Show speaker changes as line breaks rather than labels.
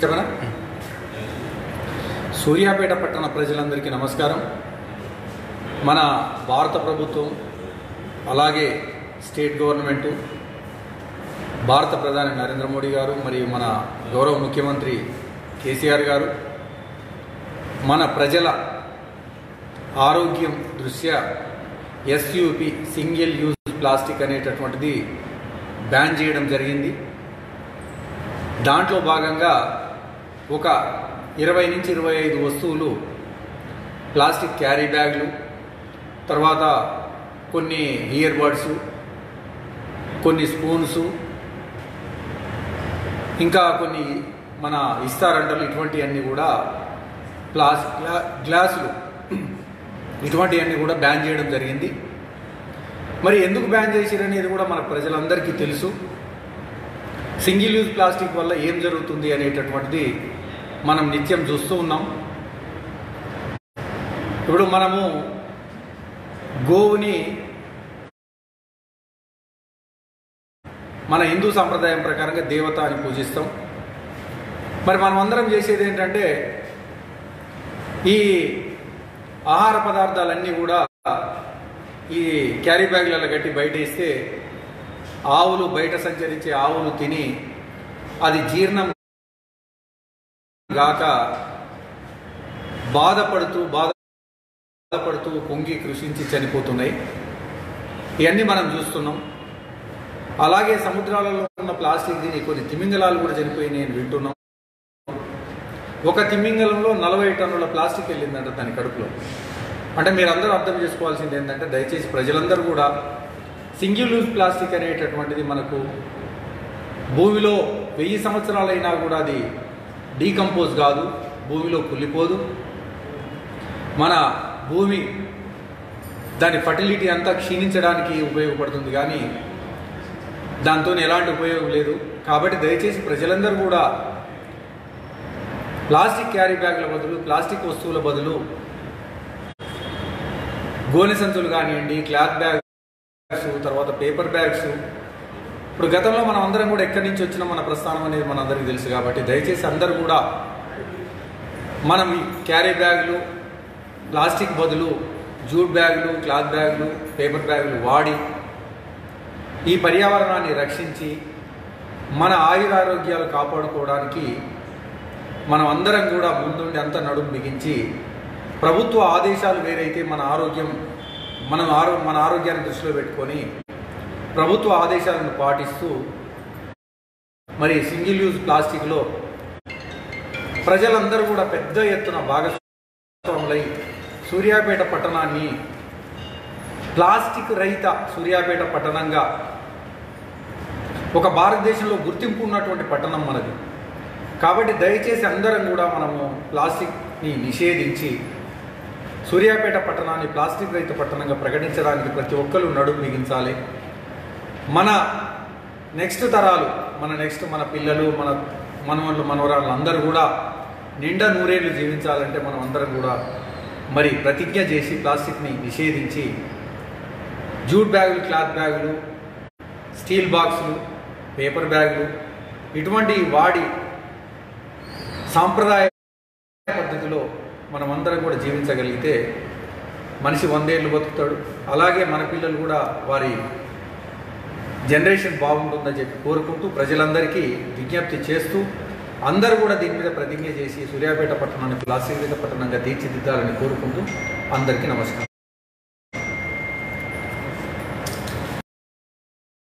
చెప్పనా సూర్యాపేట పట్టణ ప్రజలందరికీ నమస్కారం మన భారత ప్రభుత్వం అలాగే స్టేట్ గవర్నమెంటు భారత ప్రధాని నరేంద్ర మోడీ గారు మరియు మన గౌరవ ముఖ్యమంత్రి కేసీఆర్ గారు మన ప్రజల ఆరోగ్యం దృష్ట్యా ఎస్యూపి సింగిల్ యూజ్ ప్లాస్టిక్ అనేటటువంటిది బ్యాన్ చేయడం జరిగింది దాంట్లో భాగంగా ఒక ఇరవై నుంచి ఇరవై ఐదు వస్తువులు ప్లాస్టిక్ క్యారీ బ్యాగ్లు తర్వాత కొన్ని ఇయర్ బడ్స్ కొన్ని స్పూన్స్ ఇంకా కొన్ని మన ఇస్తారంటలు ఇటువంటివన్నీ కూడా ప్లాస్ గ్లా గ్లాసులు ఇటువంటివన్నీ కూడా బ్యాన్ చేయడం జరిగింది మరి ఎందుకు బ్యాన్ చేసిరనేది కూడా మన ప్రజలందరికీ తెలుసు సింగిల్ యూజ్ ప్లాస్టిక్ వల్ల ఏం జరుగుతుంది అనేటటువంటిది మనం నిత్యం చూస్తూ ఉన్నాం ఇప్పుడు మనము గోవుని మన హిందూ సాంప్రదాయం ప్రకారంగా దేవత అని పూజిస్తాం మరి మనం అందరం చేసేది ఏంటంటే ఈ ఆహార పదార్థాలన్నీ కూడా ఈ క్యారీ బ్యాగ్లలో కట్టి బయట వేస్తే ఆవులు బయట సంచరించే ఆవులు తిని అది జీర్ణం గాక బాధపడుతూ బాధపడుతూ పొంగి కృషించి చనిపోతున్నాయి ఇవన్నీ మనం చూస్తున్నాం అలాగే సముద్రాలలో ఉన్న ప్లాస్టిక్ తిని కొన్ని తిమింగలాలు కూడా చనిపోయి నేను వింటున్నాం ఒక తిమింగలంలో నలభై టన్నుల ప్లాస్టిక్ వెళ్ళిందంట దాని కడుపులో అంటే మీరందరూ అర్థం చేసుకోవాల్సింది ఏంటంటే దయచేసి ప్రజలందరూ కూడా సింగిల్ యూజ్ ప్లాస్టిక్ అనేటటువంటిది మనకు భూమిలో వెయ్యి సంవత్సరాలైనా కూడా అది డీకంపోజ్ కాదు భూమిలో కుళ్ళిపోదు మన భూమి దాని ఫర్టిలిటీ అంతా క్షీణించడానికి ఉపయోగపడుతుంది కానీ దాంతో ఎలాంటి ఉపయోగం లేదు కాబట్టి దయచేసి ప్రజలందరూ కూడా ప్లాస్టిక్ క్యారీ బ్యాగ్ల బదులు ప్లాస్టిక్ వస్తువుల బదులు గోనె సంచులు కానివ్వండి క్లాత్ బ్యాగ్స్ తర్వాత పేపర్ బ్యాగ్స్ ఇప్పుడు గతంలో మనం అందరం కూడా ఎక్కడి నుంచి వచ్చినా మన ప్రస్థానం అనేది మన అందరికీ తెలుసు కాబట్టి దయచేసి అందరూ కూడా మనం ఈ క్యారీ బ్యాగులు ప్లాస్టిక్ బదులు జూట్ బ్యాగులు క్లాత్ బ్యాగులు పేపర్ బ్యాగులు వాడి ఈ పర్యావరణాన్ని రక్షించి మన ఆయురారోగ్యాలు కాపాడుకోవడానికి మనం అందరం కూడా ముందుండి అంత నడుము బిగించి ప్రభుత్వ ఆదేశాలు వేరైతే మన ఆరోగ్యం మనం ఆరో మన ఆరోగ్యాన్ని దృష్టిలో పెట్టుకొని ప్రభుత్వ ఆదేశాలను పాటిస్తూ మరి సింగిల్ యూజ్ ప్లాస్టిక్లో ప్రజలందరూ కూడా పెద్ద ఎత్తున భాగస్వాములై సూర్యాపేట పట్టణాన్ని ప్లాస్టిక్ రహిత సూర్యాపేట పట్టణంగా ఒక భారతదేశంలో గుర్తింపు ఉన్నటువంటి పట్టణం మనది కాబట్టి దయచేసి అందరం కూడా మనము ప్లాస్టిక్ని నిషేధించి సూర్యాపేట పట్టణాన్ని ప్లాస్టిక్ రహిత పట్టణంగా ప్రకటించడానికి ప్రతి ఒక్కరూ నడుము బిగించాలి మన నెక్స్ట్ తరాలు మన నెక్స్ట్ మన పిల్లలు మన మనవళ్ళు మనవరాళ్ళు అందరూ కూడా నిండా నూరేళ్లు జీవించాలంటే మనం అందరం కూడా మరి ప్రతిజ్ఞ చేసి ప్లాస్టిక్ని నిషేధించి జూట్ బ్యాగులు క్లాత్ బ్యాగులు స్టీల్ బాక్సులు పేపర్ బ్యాగులు ఇటువంటి వాడి సాంప్రదాయ పద్ధతిలో మనం అందరం కూడా జీవించగలిగితే మనిషి వందేళ్ళు బతుకుతాడు అలాగే మన పిల్లలు కూడా వారి జనరేషన్ బాగుంటుందని చెప్పి కోరుకుంటూ ప్రజలందరికీ విజ్ఞప్తి చేస్తూ అందరూ కూడా దీని మీద ప్రతిజ్ఞ చేసి సూర్యాపేట పట్టణాన్ని ప్లాస్టిక్ పట్టణంగా తీర్చిదిద్దాలని కోరుకుంటూ అందరికీ నమస్కారం